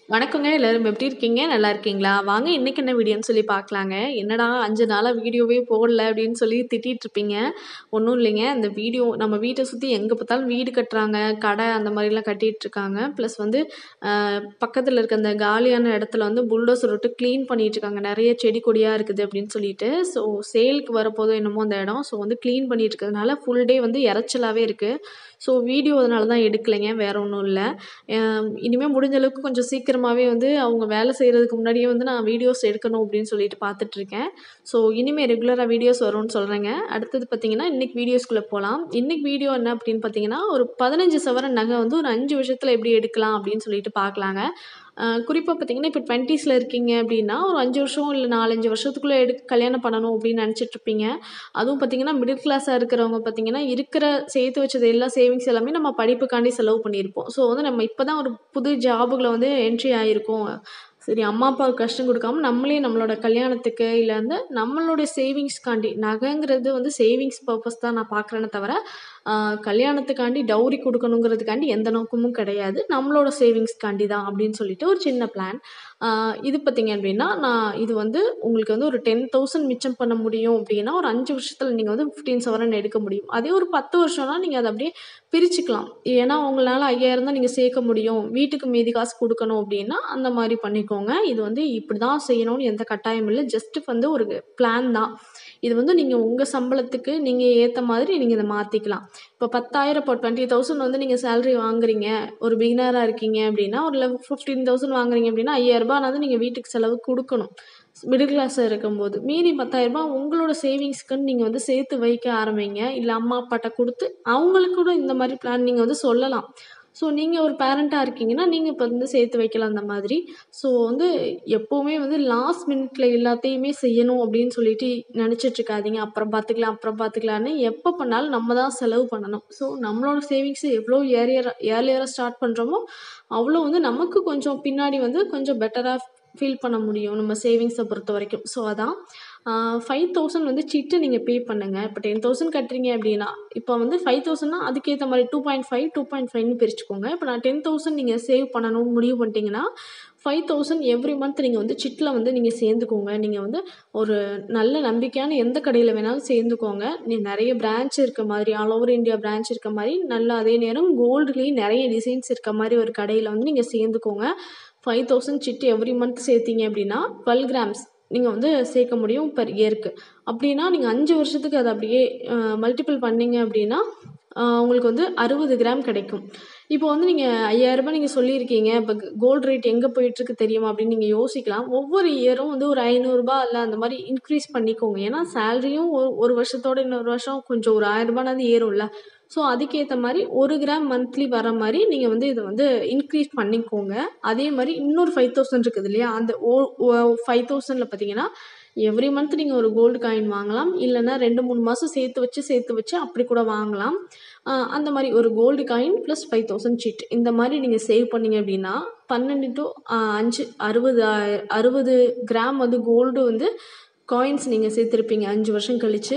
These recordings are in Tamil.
வணக்கங்க எல்லாரும் எப்படி இருக்கீங்க? நல்லா இருக்கீங்களா? வாங்க இன்னைக்கு என்ன வீடியோன்னு சொல்லி பார்க்கலாங்க. என்னடா 5 நாளா வீடியோவே போடல அப்படின்னு சொல்லி திட்டிட்டு இருப்பீங்க. ஒண்ணும் இல்லைங்க. இந்த வீடியோ நம்ம வீட்ட சுத்தி எங்க பார்த்தாலும் வீடு கட்டுறாங்க, கடை அந்த மாதிரிலாம் கட்டிட்டு இருக்காங்க. ப்ளஸ் வந்து அ பக்கத்துல இருக்க அந்த காலியான இடத்துல வந்து புல்டோசர் விட்டு கிளீன் பண்ணிட்டு இருக்காங்க. நெறைய செடி கொடியா இருக்குது அப்படின்னு சொல்லிட்டு. ஸோ சேலுக்கு வரப்போதோ என்னமோ அந்த இடம். ஸோ வந்து கிளீன் பண்ணிட்டு இருக்கிறதுனால ஃபுல் டே வந்து எரைச்சலாவே இருக்கு. ஸோ வீடியோ அதனால தான் எடுக்கலைங்க. வேற ஒண்ணும் இல்ல. அ இனிமே முடிஞ்ச அளவுக்கு கொஞ்சம் சீக்கிரமாவே வந்து அவங்க வேலை செய்றதுக்கு முன்னாடியே வந்து நான் வீடியோஸ் எடுக்கணும் அப்படின்னு சொல்லிட்டு பார்த்துட்டு இருக்கேன். ஸோ இனிமே ரெகுலரா வீடியோஸ் வரும்னு சொல்றேங்க. அடுத்தது பார்த்தீங்கன்னா, இன்னைக்கு வீடியோஸ்குள்ள போலாம். இன்னைக்கு வீடியோ என்ன அப்படின்னு பார்த்தீங்கன்னா, ஒரு 15 சவரன் நகை வந்து ஒரு 5 வருஷத்துல எப்படி எடுக்கலாம் அப்படின்னு சொல்லிட்டு பார்க்கலாங்க. அ குறிப்பா பார்த்தீங்கன்னா, இப்போ 20ஸ்ல இருக்கீங்க அப்படின்னா, ஒரு 5 வருஷம் இல்ல 4, 5 வருஷத்துக்குள்ள எடு கல்யாணம் பண்ணணும் அப்படின்னு நெனச்சிட்டு இருப்பீங்க. அதுவும் பார்த்தீங்கன்னா, மிடில் கிளாஸா இருக்கிறவங்க பார்த்தீங்கன்னா, இருக்கிற சேர்த்து வச்சது எல்லா சேவிங்ஸ் எல்லாமே நம்ம படிப்புக்காண்டி செலவு பண்ணியிருப்போம். ஸோ வந்து நம்ம இப்ப தான் ஒரு புது ஜாபுக்குள்ள வந்து என்ட்ரி ஆயிருக்கோம். சரி அம்மா, அப்பாவுக்கு கஷ்டம் குடுக்காம நம்மளே நம்மளோட கல்யாணத்துக்கு இல்ல வந்து நம்மளோட சேவிங்ஸ்க்காண்டி நகைங்கிறது வந்து சேவிங்ஸ் பர்ப்பஸ் தான் நான் பார்க்குறேனே தவிர, அ கல்யாணத்துக்காண்டி டவுரி குடுக்கணுங்கிறதுக்காண்டி எந்த நோக்கமும் கிடையாது. நம்மளோட சேவிங்ஸ்க்காண்டி தான் அப்படின்னு சொல்லிட்டு ஒரு சின்ன பிளான். அ இது பார்த்தீங்க அப்படின்னா, நான் இது வந்து உங்களுக்கு வந்து ஒரு 10,000 மிச்சம் பண்ண முடியும் அப்படின்னா, ஒரு 5 வருஷத்துல நீங்க வந்து 15 சவரன் எடுக்க முடியும். அதே ஒரு 10 வருஷம்னா நீங்க அத அப்படியே பிரிச்சுக்கலாம். ஏன்னா உங்களால 5000 தான் நீங்க சேர்க்க முடியும். வீட்டுக்கு மீதி காசு குடுக்கணும் அப்படின்னா, அந்த மாரி பண்ணிக்கோங்க. இது வந்து இப்படிதான் செய்யணும்னு எந்த கட்டாயமும் இல்ல. ஜஸ்ட் வந்து ஒரு பிளான் தான். இது வந்து நீங்க உங்க சம்பளத்துக்கு நீங்க ஏத்த மாதிரி நீங்க இத மாத்திக்கலாம். இப்போ 10,000 இப்போ 20,000 வந்து நீங்க சேலரி வாங்குறீங்க. ஒரு பிகினரா இருக்கீங்க அப்படின்னா, ஒரு லெவ் 15,000 வாங்குறீங்க அப்படின்னா, ரூ. 5,000 நீங்க வீட்டுக்கு செலவுக்கு குடுக்கணும். மிடில் கிளாஸா இருக்கும்போது. மீதி ரூ. 10,000 உங்களோட சேவிங்ஸ்க்குன்னு நீங்க வந்து சேர்த்து வைக்க ஆரம்பிங்க. இல்ல அம்மா, அப்பாட்ட குடுத்து அவங்களுக்கு கூட இந்த மாரி பிளான் நீங்க வந்து சொல்லலாம். ஸோ நீங்க ஒரு பேரண்ட்டா இருக்கீங்கன்னா, நீங்க இப்ப வந்து சேர்த்து வைக்கலாம் அந்த மாதிரி. ஸோ வந்து எப்பவுமே வந்து லாஸ்ட் மினிட்ல எல்லாத்தையுமே செய்யணும் அப்படின்னு சொல்லிட்டு நெனச்சிட்டு இருக்காதீங்க. அப்புறம் பார்த்துக்கலாம், அப்புறம் பார்த்துக்கலான்னு. எப்ப பண்ணாலும் நம்ம தான் செலவு பண்ணணும். ஸோ நம்மளோட சேவிங்ஸ எவ்வளோ ஏர்லியரா ஏர்லியரா ஸ்டார்ட் பண்றோமோ, அவ்வளோ வந்து நமக்கு கொஞ்சம் பின்னாடி வந்து கொஞ்சம் பெட்டரா ஃபீல் பண்ண முடியும். நம்ம சேவிங்ஸ பொறுத்தவரைக்கும். ஸோ அதான். அ 5,000 வந்து சிட்டு நீங்க பே பண்ணுங்க. இப்போ 10,000 கட்டுறீங்க அப்படின்னா, இப்போ வந்து 5,000னா அதுக்கேத்த மாரி 2.5, 2.5ன்னு பிரிச்சுக்கோங்க. இப்போ நான் 10,000 நீங்க சேவ் பண்ணணும்னு முடிவு பண்ணிட்டீங்கன்னா, 5,000 எவ்ரி மந்த் நீங்க வந்து சிட்ல வந்து நீங்க சேர்ந்துக்கோங்க. நீங்க வந்து ஒரு நல்ல நம்பிக்கையான எந்த கடையில வேணாலும் சேர்ந்துக்கோங்க. நீ நெறைய பிரான்ச் இருக்க மாதிரி, ஆல் ஓவர் இந்தியா பிரான்ச் இருக்க மாரி, நல்ல அதே நேரம் கோல்டுலயும் நெறைய டிசைன்ஸ் இருக்க மாரி ஒரு கடையில வந்து நீங்க சேர்ந்துக்கோங்க. 5,000 சிட்டு எவ்ரி மந்த் சேர்த்தீங்க அப்படின்னா, 12 கிராம்ஸ் நீங்க வந்து சேர்க்க முடியும் பெர் இயர்க்கு. அப்படின்னா நீங்க 5 வருஷத்துக்கு அத அப்படியே அ மல்டிபிள் பண்ணீங்க அப்படின்னா, அ உங்களுக்கு வந்து 60 கிராம் கிடைக்கும். இப்போ வந்து நீங்க ரூ. 5,000 நீங்க சொல்லியிருக்கீங்க. இப்ப கோல்டு ரேட் எங்க போயிட்டுருக்கு தெரியுமா? அப்படின்னு நீங்க யோசிக்கலாம். ஒவ்வொரு இயரும் வந்து ஒரு ரூ. 500 இல்ல அந்த மாரி இன்க்ரீஸ் பண்ணிக்கோங்க. ஏன்னா சேலரியும் ஒ ஒரு வருஷத்தோட இன்னொரு வருஷம் கொஞ்சம் ஒரு ரூ. 1,000னாவது ஏறும்ல. ஸோ அதுக்கேத்த மாரி 1 கிராம் மந்த்லி வர மாரி நீங்க வந்து இத வந்து இன்க்ரீஸ் பண்ணிக்கோங்க. அதே மாரி இன்னொரு 5,000 இருக்குது இல்லையா? அந்த ஓ ஒ 5,000ல பார்த்தீங்கன்னா, எவ்ரி மந்த் நீங்க ஒரு கோல்டு காயின் வாங்கலாம். இல்லன்னா 2, 3 மாசம் சேர்த்து வச்சு, சேர்த்து வச்சு அப்படி கூட வாங்கலாம். அ அந்த மாரி ஒரு கோல்டு காயின் பிளஸ் 5,000 சிட். இந்த மாரி நீங்க சேவ் பண்ணீங்க அப்படின்னா, 12 டூ அ 5 60 60 கிராம் வந்து கோல்டு வந்து காயின்ஸ் நீங்க சேர்த்திருப்பீங்க 5 வருஷம் கழிச்சு.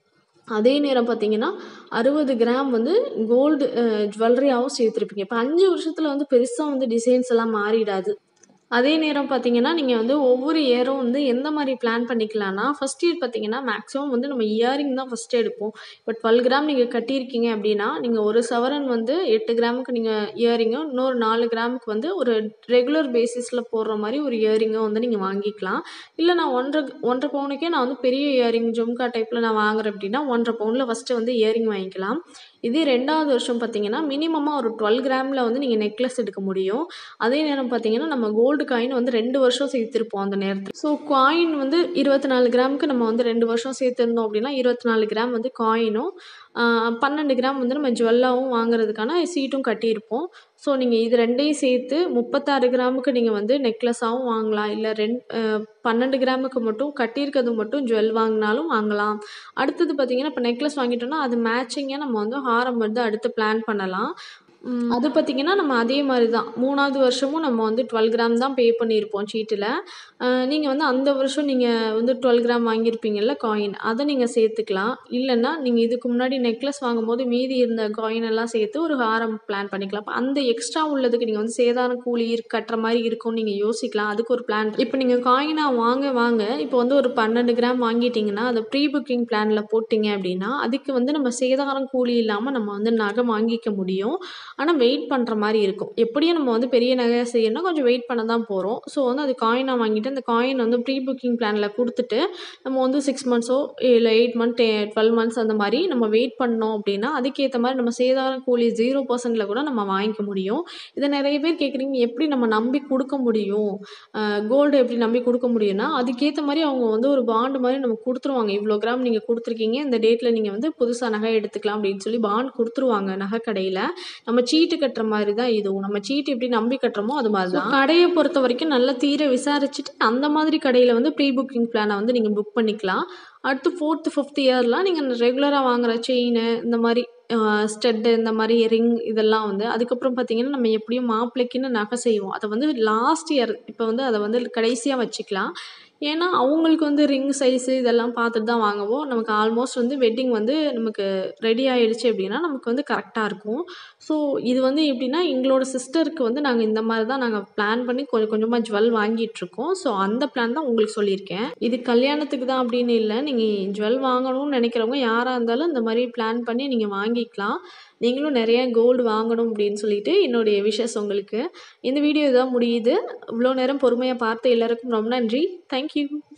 அதே நேரம் பார்த்தீங்கன்னா, 60 கிராம் வந்து கோல்டு அ ஜுவல்லரியாவும் சேர்த்திருப்பீங்க. இப்ப 5 வருஷத்துல வந்து பெருசா வந்து டிசைன்ஸ் எல்லாம் மாறிடாது. அதே நேரம் பார்த்தீங்கன்னா, நீங்க வந்து ஒவ்வொரு இயரும் வந்து எந்த மாரி பிளான் பண்ணிக்கலாம்னா, ஃபர்ஸ்ட் இயர் பார்த்தீங்கன்னா, மேக்ஸிமம் வந்து நம்ம இயரிங் தான் ஃபர்ஸ்ட் எடுப்போம். இப்போ 12 கிராம் நீங்க கட்டியிருக்கீங்க அப்படின்னா, நீங்க 1 சவரன் வந்து 8 கிராமுக்கு நீங்க இயரிங்கும், இன்னொரு 4 கிராமுக்கு வந்து ஒரு ரெகுலர் பேசிஸ்ல போடுற மாரி ஒரு இயரிங்கும் வந்து நீங்க வாங்கிக்கலாம். இல்ல நான் 1 1 பவுனுக்கே நான் வந்து பெரிய இயரிங் ஜும்கா டைப்ல நான் வாங்குறேன் அப்படின்னா, 1 பவுன்ல ஃபர்ஸ்ட்டு வந்து இயரிங் வாங்கிக்கலாம். இதே 2வது வருஷம் பார்த்தீங்கன்னா, மினிமமா ஒரு 12 கிராம்ல வந்து நீங்க நெக்லஸ் எடுக்க முடியும். அதே நேரம் பார்த்தீங்கன்னா, நம்ம கோல்டு காயின் வந்து 2 வருஷம் சேர்த்திருப்போம் அந்த நேரத்துல. ஸோ காயின் வந்து 24 கிராமுக்கு நம்ம வந்து 2 வருஷம் சேர்த்திருந்தோம் அப்படின்னா, 24 கிராம் வந்து காயினும், அ 12 கிராம் வந்து நம்ம ஜுவல்லாவும் வாங்குறதுக்கான சீட்டும் கட்டியிருப்போம். ஸோ நீங்க இது 2யும் சேர்த்து 36 கிராமுக்கு நீங்க வந்து நெக்லஸாவும் வாங்கலாம். இல்ல ரெண் அ 12 கிராமுக்கு மட்டும் கட்டியிருக்கிறது மட்டும் ஜுவல் வாங்குனாலும் வாங்கலாம். அடுத்தது பார்த்தீங்கன்னா, இப்ப நெக்லஸ் வாங்கிட்டோம்னா, அது மேட்சிங்கா நம்ம வந்து ஹாரம் வந்து அடுத்து பிளான் பண்ணலாம். அது பார்த்திங்கன்னா நம்ம அதே மாதிரி தான் மூணாவது வருஷமும் நம்ம வந்து டுவெல் கிராம் தான் பே பண்ணியிருப்போம் சீட்டில் நீங்கள் வந்து அந்த வருஷம் நீங்கள் வந்து டுவெல் கிராம் வாங்கியிருப்பீங்கள்ல காயின் அதை நீங்கள் சேர்த்துக்கலாம் இல்லைன்னா நீங்கள் இதுக்கு முன்னாடி நெக்லஸ் வாங்கும்போது மீதி இருந்த காயின் எல்லாம் சேர்த்து ஒரு ஹாரம் பிளான் பண்ணிக்கலாம் அப்போ அந்த எக்ஸ்ட்ரா உள்ளதுக்கு நீங்கள் வந்து சேதார கூலி இரு- கட்டுற மாதிரி இருக்கும்னு நீங்கள் யோசிக்கலாம் அதுக்கு ஒரு பிளான் இப்போ நீங்கள் காயினாக வாங்க வாங்க இப்போ வந்து ஒரு பன்னெண்டு கிராம் வாங்கிட்டீங்கன்னா அதை ப்ரீ புக்கிங் பிளானில் போட்டிங்க அப்படின்னா அதுக்கு வந்து நம்ம சேதாரம் கூலி இல்லாமல் நம்ம வந்து நகை வாங்கிக்க முடியும் ஆனால் வெயிட் பண்ணுற மாதிரி இருக்கும் எப்படியும் நம்ம வந்து பெரிய நகையாக செய்யணும்னா கொஞ்சம் வெயிட் பண்ண தான் போகிறோம் ஸோ வந்து அது காயினாக வாங்கிட்டு அந்த காயின் வந்து ப்ரீ புக்கிங் பிளானில் கொடுத்துட்டு நம்ம வந்து சிக்ஸ் மந்த்ஸோ இல்லை எயிட் மந்த் டுவெல் மந்த்ஸ் அந்த மாதிரி நம்ம வெயிட் பண்ணோம் அப்படின்னா அதுக்கேற்ற மாதிரி நம்ம சேதார கூலி ஜீரோ பர்சன்டில் கூட நம்ம வாங்கிக்க முடியும் இதை நிறைய பேர் கேட்குறீங்க எப்படி நம்ம நம்பி கொடுக்க முடியும் கோல்டு எப்படி நம்பி கொடுக்க முடியும்னா அதுக்கேற்ற மாதிரி அவங்க வந்து ஒரு பாண்டு மாதிரி நமக்கு கொடுத்துருவாங்க இவ்வளோ கிராம் நீங்கள் கொடுத்துருக்கீங்க இந்த டேட்டில் நீங்கள் வந்து புதுசாக நகை எடுத்துக்கலாம் அப்படின்னு சொல்லி பாண்ட் கொடுத்துருவாங்க நகை கடையில் நம்ம சீட்டு கட்டுற மாதிரி தான் இதுவும் நம்ம சீட்டு எப்படி நம்பி கட்டுறோமோ அது மாதிரி தான் கடையை பொறுத்த வரைக்கும் நல்லா தீர விசாரிச்சுட்டு அந்த மாதிரி கடையில் வந்து ப்ரீ புக்கிங் பிளானை வந்து நீங்கள் புக் பண்ணிக்கலாம் அடுத்து ஃபோர்த்து ஃபிஃப்த் இயர்லாம் நீங்கள் ரெகுலராக வாங்குற செயின் இந்த மாதிரி ஸ்டெட்டு இந்த மாதிரி ரிங் இதெல்லாம் வந்து அதுக்கப்புறம் பார்த்தீங்கன்னா நம்ம எப்படியும் மாப்பிள்ளைக்குன்னு நகை செய்வோம் அதை வந்து லாஸ்ட் இயர் இப்போ வந்து அதை வந்து கடைசியாக வச்சுக்கலாம் ஏன்னா அவங்களுக்கு வந்து ரிங் சைஸு இதெல்லாம் பார்த்துட்டு தான் வாங்குவோம் நமக்கு ஆல்மோஸ்ட் வந்து வெட்டிங் வந்து நமக்கு ரெடி ஆயிடுச்சு அப்படின்னா நமக்கு வந்து கரெக்டாக இருக்கும் ஸோ இது வந்து எப்படின்னா எங்களோட சிஸ்டருக்கு வந்து நாங்கள் இந்த மாதிரி தான் நாங்கள் பிளான் பண்ணி கொஞ்சம் கொஞ்சமாக ஜுவல் வாங்கிட்டுருக்கோம் ஸோ அந்த பிளான் தான் உங்களுக்கு சொல்லியிருக்கேன் இது கல்யாணத்துக்கு தான் அப்படின்னு இல்லை நீங்கள் ஜுவல் வாங்கணும்னு நினைக்கிறவங்க யாராக இருந்தாலும் இந்த மாதிரி பிளான் பண்ணி நீங்கள் வாங்கிக்கலாம் நீங்களும் நிறைய கோல்டு வாங்கணும் அப்படின்னு சொல்லிட்டு என்னுடைய விஷஸ் உங்களுக்கு இந்த வீடியோ இதான் முடியுது இவ்வளோ நேரம் பொறுமையாக பார்த்த எல்லாருக்கும் ரொம்ப நன்றி தேங்க்யூ